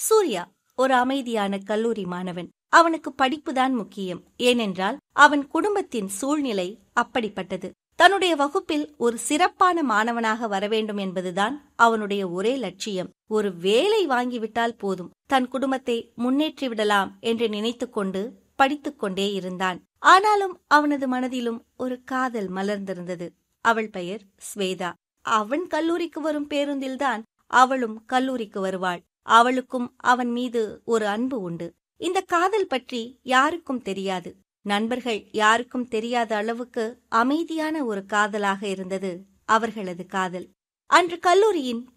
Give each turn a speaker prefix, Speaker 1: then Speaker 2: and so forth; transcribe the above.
Speaker 1: சூர்யா ஒரு அமைதியான கல்லூரி மாணவன் அவனுக்கு படிப்புதான் முக்கியம் ஏனென்றால் அவன் குடும்பத்தின் சூழ்நிலை அப்படிப்பட்டது தன்னுடைய வகுப்பில் ஒரு சிறப்பான மாணவனாக வரவேண்டும் என்பதுதான் அவனுடைய ஒரே லட்சியம் ஒரு வேலை வாங்கிவிட்டால் போதும் தன் குடும்பத்தை முன்னேற்றி விடலாம் என்று நினைத்துக்கொண்டு படித்துக் கொண்டே இருந்தான் ஆனாலும் அவனது மனதிலும் ஒரு காதல் மலர்ந்திருந்தது அவள் பெயர் ஸ்வேதா அவன் கல்லூரிக்கு வரும் பேருந்தில்தான் அவளும் கல்லூரிக்கு வருவாள் அவளுக்கும் அவன் மீது ஒரு அன்பு உண்டு இந்த காதல் பற்றி யாருக்கும் தெரியாது நண்பர்கள் யாருக்கும் தெரியாத அளவுக்கு அமைதியான ஒரு காதலாக இருந்தது அவர்களது காதல் அன்று கல்லூரியின்